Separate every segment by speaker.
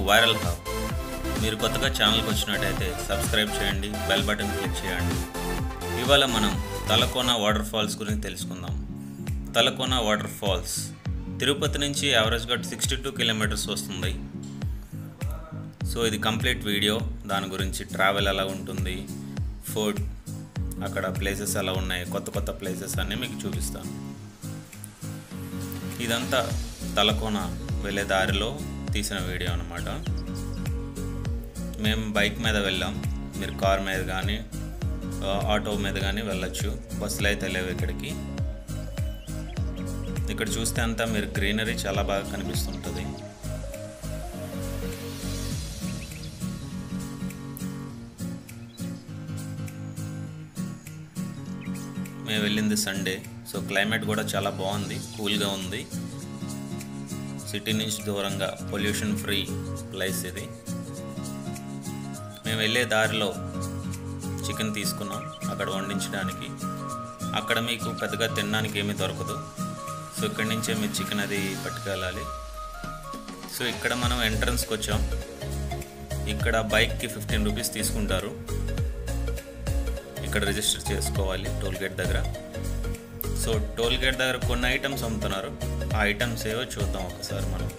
Speaker 1: viral hub మీరు కొత్తగా ఛానల్కి వచ్చినట్టయితే సబ్స్క్రైబ్ చేయండి బెల్ బటన్ క్లిక్ చేయండి ఇవాళ మనం తలకోన వాటర్ ఫాల్స్ గురించి తెలుసుకుందాం తలకోన వాటర్ ఫాల్స్ తిరుపతి నుంచి యావరేజ్గా సిక్స్టీ టూ కిలోమీటర్స్ వస్తుంది సో ఇది కంప్లీట్ వీడియో దాని గురించి ట్రావెల్ ఎలా ఉంటుంది ఫుడ్ అక్కడ ప్లేసెస్ ఎలా ఉన్నాయి కొత్త కొత్త ప్లేసెస్ అన్నీ మీకు చూపిస్తాను ఇదంతా తలకోన వెళ్ళే దారిలో తీసిన వీడియో అనమాట మేము బైక్ మీద వెళ్ళాం మీరు కార్ మీద కానీ ఆటో మీద కానీ వెళ్ళొచ్చు బస్సులు అయితే లేవు ఇక్కడికి ఇక్కడ చూస్తే అంతా మీరు గ్రీనరీ చాలా బాగా కనిపిస్తుంటుంది మేము వెళ్ళింది సండే సో క్లైమేట్ కూడా చాలా బాగుంది కూల్గా ఉంది సిటీ నుంచి దూరంగా పొల్యూషన్ ఫ్రీ ప్లేస్ ఇది మేము వెళ్ళే దారిలో చికెన్ తీసుకున్నాం అక్కడ వండించడానికి అక్కడ మీకు పెద్దగా తినడానికి ఏమీ దొరకదు సో ఇక్కడి నుంచే మీరు చికెన్ అది పట్టుకెళ్ళాలి సో ఇక్కడ మనం ఎంట్రన్స్కి వచ్చాం ఇక్కడ బైక్కి ఫిఫ్టీన్ రూపీస్ తీసుకుంటారు ఇక్కడ రిజిస్టర్ చేసుకోవాలి టోల్ గేట్ దగ్గర సో టోల్ గేట్ దగ్గర కొన్ని ఐటమ్స్ అమ్ముతున్నారు ఆ ఐటమ్స్ ఏవో చూద్దాం ఒకసారి మనం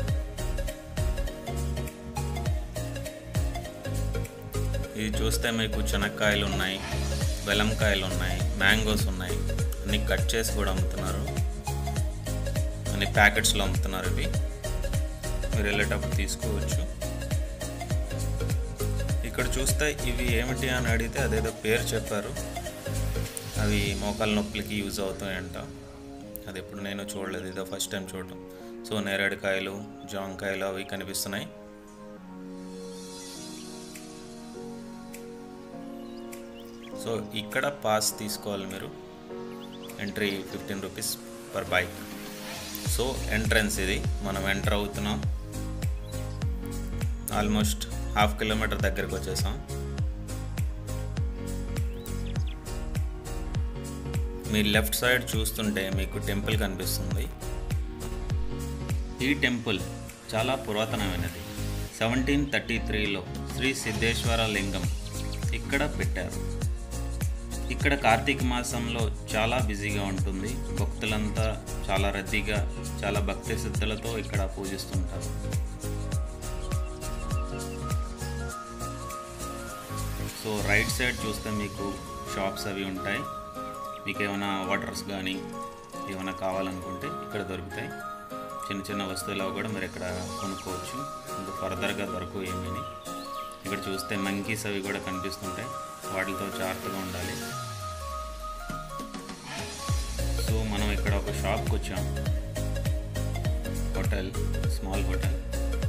Speaker 1: ఇది చూస్తే మీకు చెనక్కాయలు ఉన్నాయి బెల్లంకాయలు ఉన్నాయి మ్యాంగోస్ ఉన్నాయి అన్ని కట్ చేసి కూడా అమ్ముతున్నారు అన్ని ప్యాకెట్స్లో అమ్ముతున్నారు ఇవి మీరు వెళ్ళేటప్పుడు తీసుకోవచ్చు ఇక్కడ చూస్తే ఇవి ఏమిటి అని అడిగితే అదేదో పేరు చెప్పారు అవి మోకాల నొప్పులకి యూజ్ అవుతాయంట అది ఎప్పుడు నేను చూడలేదు ఇదో ఫస్ట్ టైం చూడటం సో నేరేడుకాయలు జాంకాయలు అవి కనిపిస్తున్నాయి సో ఇక్కడ పాస్ తీసుకోవాలి మీరు entry fifteen rupees per bike so entrance ఇది మనం ఎంటర్ అవుతున్నాం ఆల్మోస్ట్ హాఫ్ కిలోమీటర్ దగ్గరకు వచ్చేసాం మీ లెఫ్ట్ సైడ్ చూస్తుంటే మీకు టెంపుల్ కనిపిస్తుంది ఈ టెంపుల్ చాలా పురాతనమైనది సెవెంటీన్ థర్టీ త్రీలో శ్రీ సిద్ధేశ్వర లింగం ఇక్కడ పెట్టారు ఇక్కడ కార్తీక మాసంలో చాలా బిజీగా ఉంటుంది భక్తులంతా చాలా రద్దీగా చాలా భక్తి శ్రద్ధలతో ఇక్కడ పూజిస్తుంటారు సో రైట్ సైడ్ చూస్తే మీకు షాప్స్ అవి ఉంటాయి మీకు ఏమైనా వాటర్స్ కానీ ఏమైనా కావాలనుకుంటే ఇక్కడ దొరుకుతాయి చిన్న చిన్న వస్తువులు అవి కూడా మీరు ఇక్కడ కొనుక్కోవచ్చు ఇంకా ఫర్దర్గా దొరకవు ఏమీని ఇక్కడ చూస్తే మంకీస్ అవి కూడా కనిపిస్తుంటాయి వాటితో జాగ్రత్తగా ఉండాలి సో మనం ఇక్కడ ఒక షాప్కి వచ్చాం హోటల్ స్మాల్ హోటల్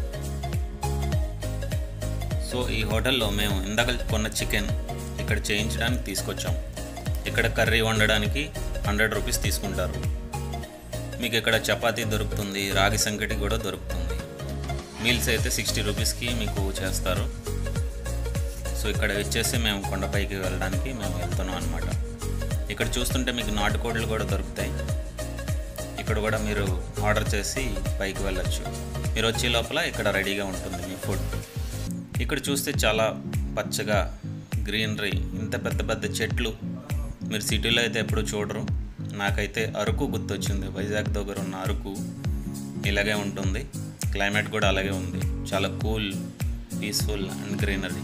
Speaker 1: సో ఈ హోటల్లో మేము ఇందాక కొన్న చికెన్ ఇక్కడ చేయించడానికి తీసుకొచ్చాం ఇక్కడ కర్రీ వండడానికి హండ్రెడ్ రూపీస్ తీసుకుంటారు మీకు ఇక్కడ చపాతీ దొరుకుతుంది రాగి సంకటి కూడా దొరుకుతుంది మీల్స్ అయితే సిక్స్టీ రూపీస్కి మీకు చేస్తారు సో ఇక్కడ వచ్చేసి మేము కొండపైకి వెళ్ళడానికి మేము వెళ్తున్నాం అనమాట ఇక్కడ చూస్తుంటే మీకు నాటుకోళ్ళు కూడా దొరుకుతాయి ఇక్కడ కూడా మీరు ఆర్డర్ చేసి పైకి వెళ్ళొచ్చు మీరు వచ్చే లోపల ఇక్కడ రెడీగా ఉంటుంది మీ ఫుడ్ ఇక్కడ చూస్తే చాలా పచ్చగా గ్రీనరీ ఇంత పెద్ద పెద్ద చెట్లు మీరు సిటీలో అయితే ఎప్పుడు చూడరు నాకైతే అరకు గుర్తొచ్చింది వైజాగ్ దగ్గర ఉన్న అరకు ఇలాగే ఉంటుంది క్లైమేట్ కూడా అలాగే ఉంది చాలా cool peaceful and greenery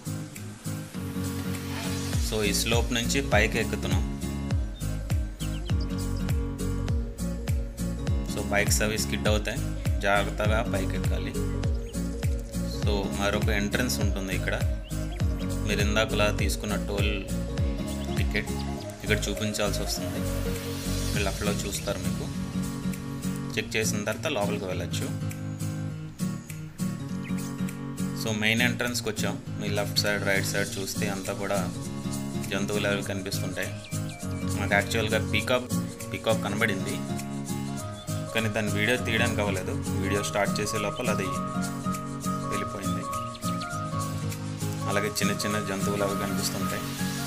Speaker 1: so ఈ స్లోప్ నుంచి పైకి ఎక్కుతున్నాం సో బైక్స్ అవి స్కిడ్ అవుతాయి జాగ్రత్తగా పైకి ఎక్కాలి సో మరొక ఎంట్రన్స్ ఉంటుంది ఇక్కడ మీరు ఇందాకలా తీసుకున్న టోల్ టికెట్ ఇక్కడ చూపించాల్సి వస్తుంది లెఫ్ట్లో చూస్తారు మీకు చెక్ చేసిన తర్వాత లోపలికి వెళ్ళచ్చు సో మెయిన్ ఎంట్రన్స్కి వచ్చాం మీ లెఫ్ట్ సైడ్ రైట్ సైడ్ చూస్తే అంతా కూడా జంతువులు అవి కనిపిస్తుంటాయి మాకు యాక్చువల్గా పీకాక్ పీకాక్ కనబడింది కానీ దాని వీడియో తీయడానికి అవ్వలేదు వీడియో స్టార్ట్ చేసే లోపల అది వెళ్ళిపోయింది అలాగే చిన్న చిన్న జంతువులు అవి కనిపిస్తుంటాయి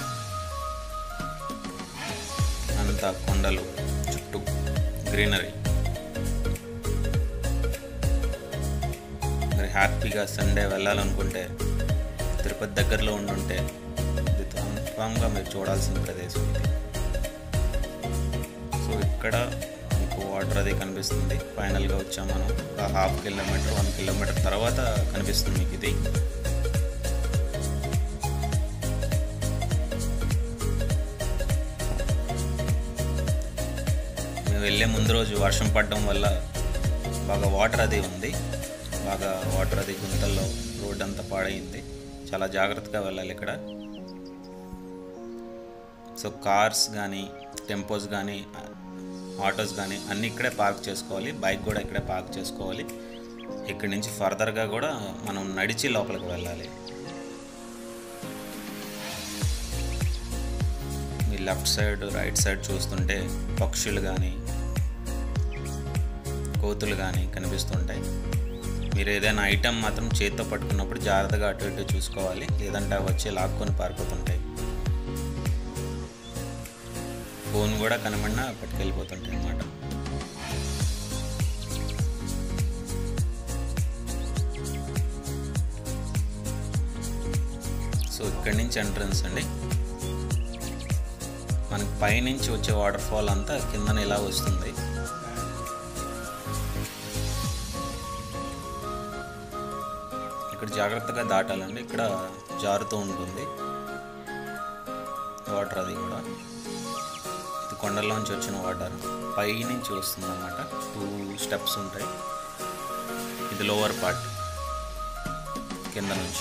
Speaker 1: అంతా కొండలు చుట్టూ గ్రీనరీ ఒకసారి హ్యాపీగా సండే వెళ్ళాలనుకుంటే తిరుపతి దగ్గరలో ఉండుంటే ఇది కన్ఫామ్గా మీరు చూడాల్సిన ప్రదేశం ఇది సో ఇక్కడ మీకు వాటర్ అది కనిపిస్తుంది ఫైనల్గా వచ్చాం మనం ఒక హాఫ్ కిలోమీటర్ వన్ కిలోమీటర్ తర్వాత కనిపిస్తుంది మీకు ఇది మేము వెళ్ళే ముందు రోజు వర్షం పడడం వల్ల బాగా వాటర్ అది ఉంది బాగా వాటర్ అది గుంతల్లో రోడ్ అంతా పాడైంది చాలా జాగ్రత్తగా వెళ్ళాలి ఇక్కడ సో కార్స్ కానీ టెంపోస్ కానీ ఆటోస్ కానీ అన్నీ ఇక్కడే పార్క్ చేసుకోవాలి బైక్ కూడా ఇక్కడే పార్క్ చేసుకోవాలి ఇక్కడి నుంచి ఫర్దర్గా కూడా మనం నడిచి లోపలికి వెళ్ళాలి మీ లెఫ్ట్ సైడ్ రైట్ సైడ్ చూస్తుంటే పక్షులు కానీ కోతులు కానీ కనిపిస్తుంటాయి మీరు ఏదైనా ఐటెం మాత్రం చేతితో పట్టుకున్నప్పుడు జాగ్రత్తగా అటు ఇటు చూసుకోవాలి లేదంటే అవి వచ్చి లాక్కొని పారిపోతుంటాయి ఫోన్ కూడా కనబడినా పట్టుకెళ్ళిపోతుంటాయి అన్నమాట సో ఇక్కడి నుంచి ఎంట్రన్స్ అండి మనకి పైనుంచి వచ్చే వాటర్ ఫాల్ అంతా కిందన ఇలా వస్తుంది ఇక్కడ జాగ్రత్తగా దాటాలండి ఇక్కడ జారుతూ ఉంటుంది వాటర్ అది కూడా ఇది కొండల్లోంచి వచ్చిన వాటర్ పైనుంచి వస్తుంది అనమాట టూ స్టెప్స్ ఉంటాయి ఇది లోవర్ పార్ట్ కింద నుంచి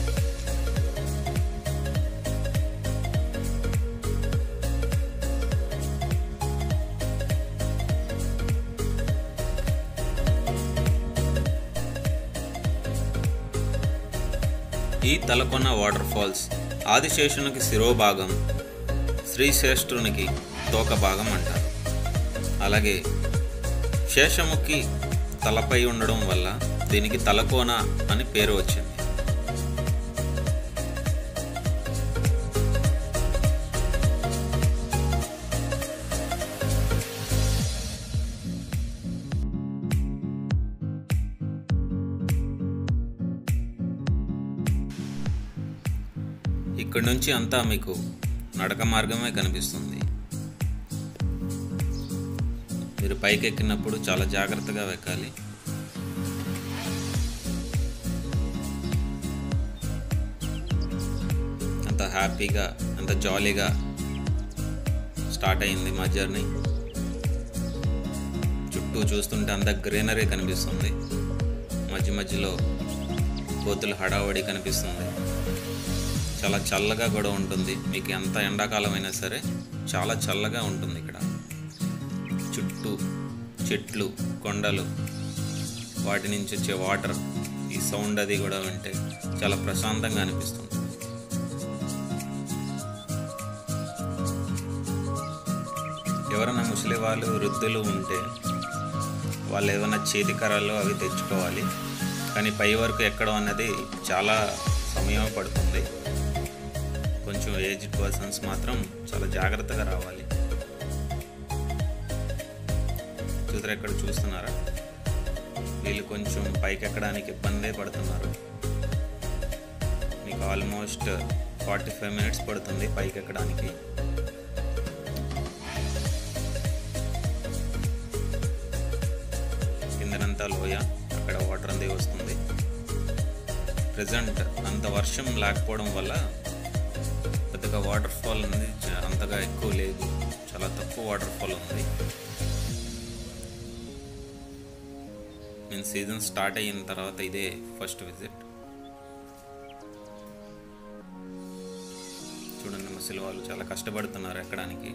Speaker 1: ఈ తలకొన్న వాటర్ ఫాల్స్ ఆదిశేషునికి శిరోభాగం శ్రీశ్రేష్ఠునికి తోక భాగం అంటారు అలాగే శేషముఖి తలపై ఉండడం వల్ల దీనికి తలకోన అని పేరు వచ్చింది ఇక్కడి నుంచి అంతా మీకు నడక మార్గమే కనిపిస్తుంది మీరు పైకి ఎక్కినప్పుడు చాలా జాగ్రత్తగా ఎక్కాలి అంత హ్యాపీగా అంత జాలీగా స్టార్ట్ అయింది మా జర్నీ చుట్టూ చూస్తుంటే అంత గ్రీనరీ కనిపిస్తుంది మధ్య మధ్యలో కోతుల హడావడి కనిపిస్తుంది చాలా చల్లగా కూడా ఉంటుంది మీకు ఎంత ఎండాకాలం అయినా సరే చాలా చల్లగా ఉంటుంది ఇక్కడ చుట్టూ చెట్లు కొండలు వాటి నుంచి వచ్చే వాటర్ ఈ సౌండ్ అది కూడా వింటే చాలా ప్రశాంతంగా అనిపిస్తుంది ఎవరైనా ముసలి వాళ్ళు వృద్ధులు ఉంటే వాళ్ళు ఏమైనా చేతికరాలు అవి తెచ్చుకోవాలి కానీ పై వరకు ఎక్కడం అన్నది చాలా సమయం పడుతుంది కొంచెం ఏజ్డ్ పర్సన్స్ మాత్రం చాలా జాగ్రత్తగా రావాలి చూసారా ఇక్కడ చూస్తున్నారా వీళ్ళు కొంచెం పైకి ఎక్కడానికి ఇబ్బందే పడుతున్నారు మీకు ఆల్మోస్ట్ ఫార్టీ ఫైవ్ మినిట్స్ పడుతుంది పైకి ఎక్కడానికి కిందనంతా లోయ అక్కడ వాటర్ అందే వస్తుంది ప్రజెంట్ అంత వర్షం లేకపోవడం వల్ల పెద్దగా వాటర్ ఫాల్ అనేది చ- అంతగా ఎక్కువ లేదు చాలా తక్కువ వాటర్ ఫాల్ ఉంది నేను సీజన్ స్టార్ట్ అయిన తర్వాత ఇదే ఫస్ట్ విజిట్ చూడండి ముసలి వాళ్ళు చాలా కష్టపడుతున్నారు ఎక్కడానికి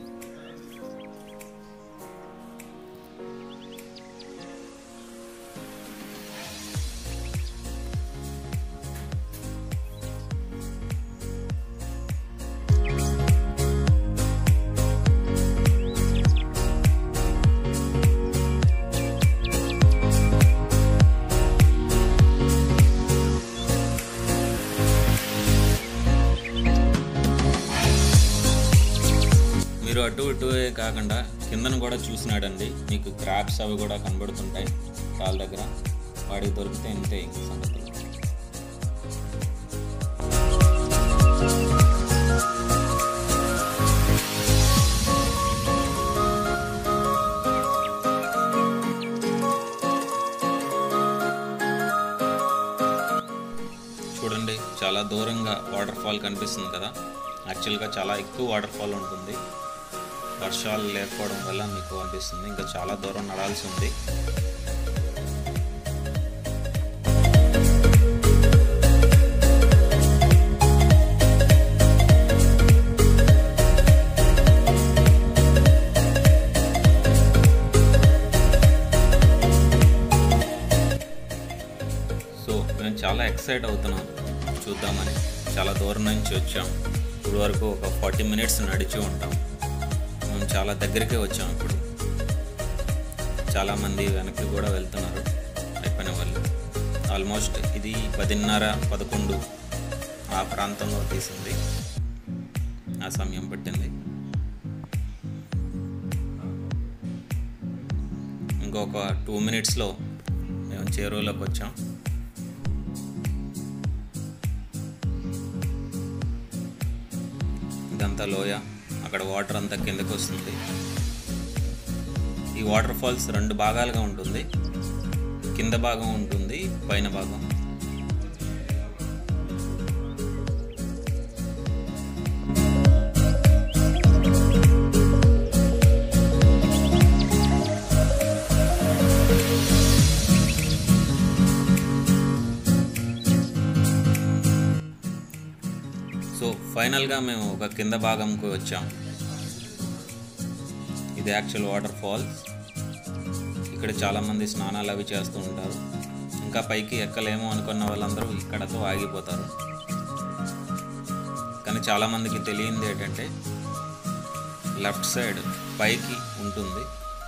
Speaker 1: మీరు అటు ఇటు కాకుండా కిందను కూడా చూసినాడండి మీకు క్రాబ్స్ అవి కూడా కనబడుతుంటాయి కాళ్ళ దగ్గర వాడికి దొరికితే ఇంతే ఇంక సంగతులు చూడండి చాలా దూరంగా వాటర్ ఫాల్ కనిపిస్తుంది కదా యాక్చువల్గా చాలా ఎక్కువ వాటర్ ఫాల్ ఉంటుంది వర్షాలు లేకపోవడం వల్ల మీకు అనిపిస్తుంది ఇంకా చాలా దూరం నడాల్సి ఉంది సో మేము చాలా ఎక్సైట్ అవుతున్నాం చూద్దామని చాలా దూరం నుంచి వచ్చాం ఇప్పుడు వరకు ఒక ఫార్టీ మినిట్స్ నడిచి ఉంటాం మేము చాలా దగ్గరికే వచ్చాం ఇప్పుడు చాలామంది వెనక్కి కూడా వెళ్తున్నారు అయిపోయిన వాళ్ళు ఆల్మోస్ట్ ఇది పదిన్నర పదకొండు ఆ ప్రాంతంలో తీసింది ఆ సమయం పట్టింది ఇంకొక టూ మినిట్స్లో మేము చేరువలోకి వచ్చాం ఇదంతా లోయ అక్కడ వాటర్ అంతా కిందకు వస్తుంది ఈ వాటర్ ఫాల్స్ రెండు భాగాలుగా ఉంటుంది కింద భాగం ఉంటుంది పైన భాగం సో ఫైనల్గా మేము ఒక కింద భాగంకి వచ్చాం ఇది యాక్చువల్ వాటర్ ఫాల్స్ ఇక్కడ చాలామంది స్నానాలు అవి చేస్తూ ఉంటారు ఇంకా పైకి ఎక్కలేమో అనుకున్న వాళ్ళందరూ ఇక్కడతో ఆగిపోతారు కానీ చాలామందికి తెలియంది ఏంటంటే లెఫ్ట్ సైడ్ పైకి ఉంటుంది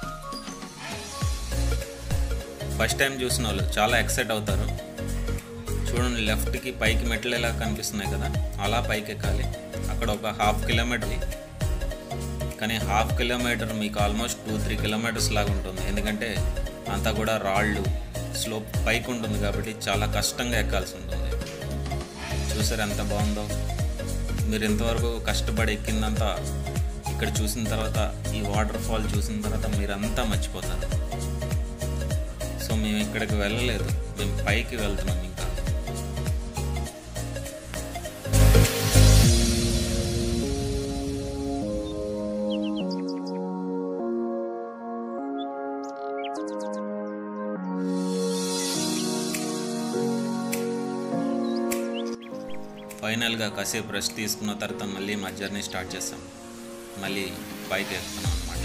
Speaker 1: ఫస్ట్ టైం చూసిన వాళ్ళు చాలా ఎక్సైట్ అవుతారు చూడండి లెఫ్ట్కి పైకి మెట్లు ఎలా కనిపిస్తున్నాయి కదా అలా పైకి ఎక్కాలి అక్కడ ఒక హాఫ్ కిలోమీటర్ కానీ హాఫ్ కిలోమీటర్ మీకు ఆల్మోస్ట్ టూ త్రీ కిలోమీటర్స్ లాగా ఉంటుంది ఎందుకంటే అంతా కూడా రాళ్ళు స్లోప్ పైకి ఉంటుంది కాబట్టి చాలా కష్టంగా ఎక్కాల్సి ఉంటుంది చూసారు ఎంత బాగుందో మీరు ఎంతవరకు కష్టపడి ఎక్కిందంతా ఇక్కడ చూసిన తర్వాత ఈ వాటర్ ఫాల్ చూసిన తర్వాత మీరంతా మర్చిపోతారు సో మేము ఇక్కడికి వెళ్ళలేదు మేము పైకి వెళ్తున్నాం ఇంకా ఫైనల్గా కాసేపు రెస్ట్ తీసుకున్న తర్వాత మళ్ళీ మా జర్నీ స్టార్ట్ చేస్తాం మళ్ళీ పైకి ఎక్కుతున్నాం అనమాట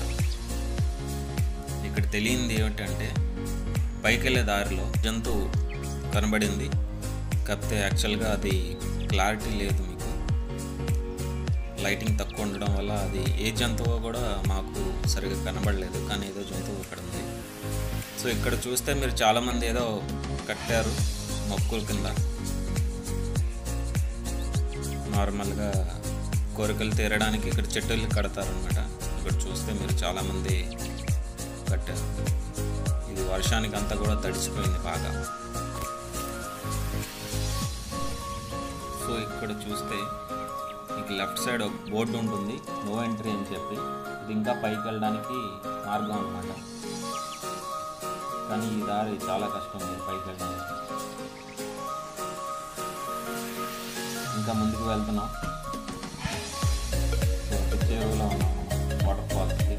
Speaker 1: ఇక్కడ తెలియంది ఏమిటంటే పైకి వెళ్ళే దారిలో జంతువు కనబడింది కాకపోతే యాక్చువల్గా అది క్లారిటీ లేదు మీకు లైటింగ్ తక్కువ ఉండడం వల్ల అది ఏ జంతువు కూడా మాకు సరిగా కనబడలేదు కానీ ఏదో జంతువు ఇక్కడ ఉంది సో ఇక్కడ చూస్తే మీరు చాలామంది ఏదో కట్టారు మొక్కుల కింద నార్మల్గా కోరికలు తీరడానికి ఇక్కడ చెట్టులు కడతారనమాట ఇక్కడ చూస్తే మీరు చాలామంది కట్టారు ఇది వర్షానికి అంతా కూడా తడిసిపోయింది బాగా సో ఇక్కడ చూస్తే మీకు లెఫ్ట్ సైడ్ ఒక బోర్డు ఉంటుంది నో ఎంట్రీ అని చెప్పి ఇది ఇంకా పైకి వెళ్ళడానికి మార్గం అనమాట కానీ ఈ దారి చాలా కష్టం ఇది పైకి వెళ్ళడానికి ఇంకా ముందుకు వెళ్తున్నాం సో చెరువులో ఉన్నాం మనం వాటర్ ఫాల్స్కి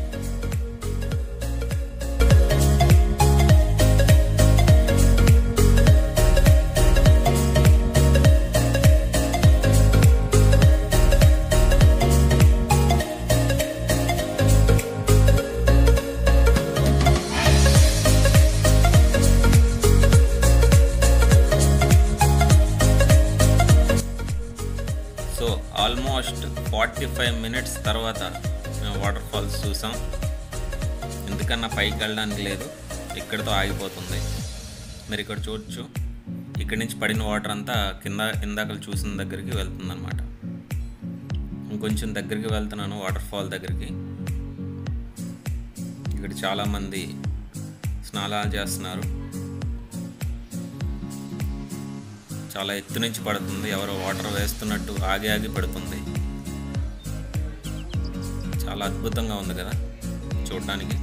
Speaker 1: so almost forty five minutes తర్వాత మేము వాటర్ ఫాల్స్ చూసాం ఎందుకన్నా పైకి వెళ్ళడానికి లేదు ఇక్కడితో ఆగిపోతుంది మీరు ఇక్కడ చూడొచ్చు ఇక్కడి నుంచి పడిన వాటర్ అంతా కింద ఇందాక చూసిన దగ్గరికి వెళ్తుంది అనమాట ఇంకొంచెం దగ్గరికి వెళ్తున్నాను వాటర్ ఫాల్ దగ్గరికి ఇక్కడ చాలామంది స్నానాలు చేస్తున్నారు చాలా ఎత్తు నుంచి పడుతుంది ఎవరో వాటర్ వేస్తున్నట్టు ఆగి ఆగి పడుతుంది చాలా అద్భుతంగా ఉంది కదా చూడడానికి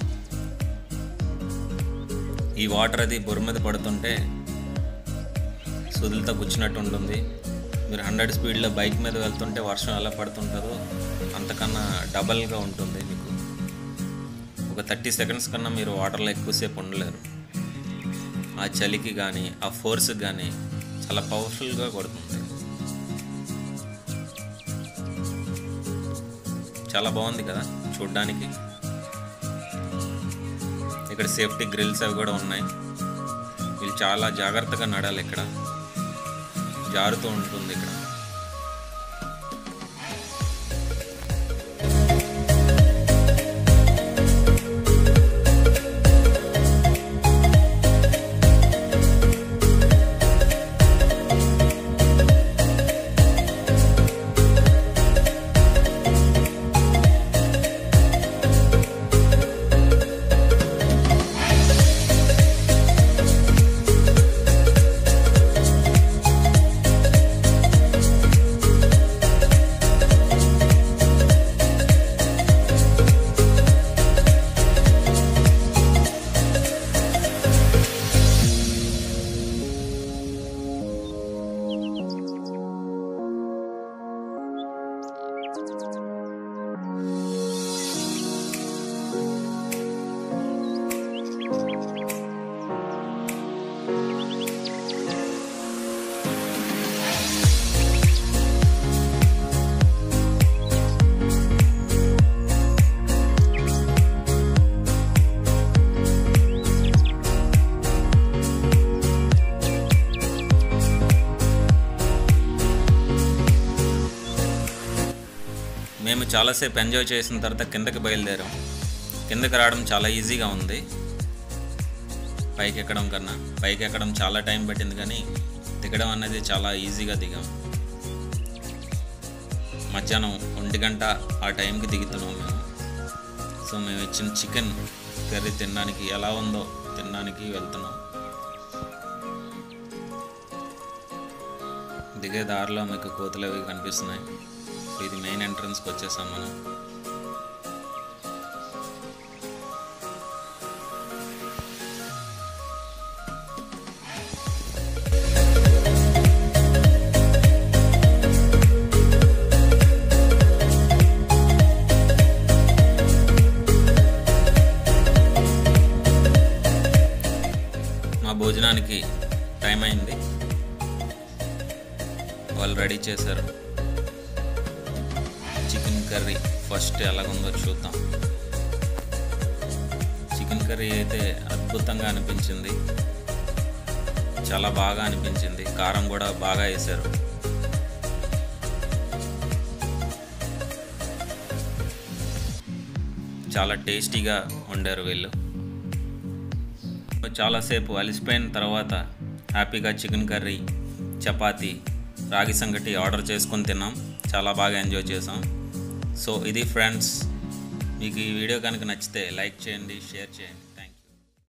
Speaker 1: ఈ వాటర్ అది బొర్ర మీద పడుతుంటే సుదులతో గుచ్చినట్టు ఉంటుంది మీరు హండ్రెడ్ స్పీడ్లో బైక్ మీద వెళ్తుంటే వర్షం ఎలా పడుతుంటుందో అంతకన్నా డబల్గా ఉంటుంది మీకు ఒక థర్టీ సెకండ్స్ కన్నా మీరు వాటర్లో ఎక్కువసేపు ఉండలేరు ఆ చలికి కానీ ఆ ఫోర్స్కి కానీ చాలా పవర్ఫుల్గా కొడుతుంది చాలా బాగుంది కదా చూడ్డానికి ఇక్కడ సేఫ్టీ గ్రిల్స్ అవి కూడా ఉన్నాయి వీళ్ళు చాలా జాగ్రత్తగా నడాలి ఇక్కడ జారుతూ ఉంటుంది ఇక్కడ మేము చాలాసేపు ఎంజాయ్ చేసిన తర్వాత కిందకి బయలుదేరాం కిందకి రావడం చాలా ఈజీగా ఉంది పైకి ఎక్కడం కన్నా పైకి ఎక్కడం చాలా టైం పట్టింది కానీ దిగడం అనేది చాలా ఈజీగా దిగాం మధ్యాహ్నం ఒంటి గంట ఆ టైంకి దిగుతున్నాం మేము సో మేము ఇచ్చిన చికెన్ కర్రీ తినడానికి ఎలా ఉందో తినడానికి వెళ్తున్నాం దిగే దారిలో మీకు కోతులు అవి కనిపిస్తున్నాయి సో ఇది మెయిన్ ఎంట్రన్స్కి వచ్చేసాం మనం మా భోజనానికి టైం అయింది వాళ్ళు రెడీ చేశారు చికెన్ కర్రీ ఫస్ట్ ఎలాగుందో చూద్దాం చికెన్ కర్రీ అయితే అద్భుతంగా అనిపించింది చాలా బాగా అనిపించింది కారం కూడా బాగా వేశారు చాలా టేస్టీగా వండారు వీళ్ళు చాలాసేపు అలిసిపోయిన తర్వాత హ్యాపీగా చికెన్ కర్రీ చపాతీ రాగి సంగటి ఆర్డర్ చేసుకొని తిన్నాం చాలా బాగా ఎంజాయ్ చేసాం సో ఇది ఫ్రెండ్స్ మీకు ఈ వీడియో కనుక నచ్చితే లైక్ చేయండి షేర్ చేయండి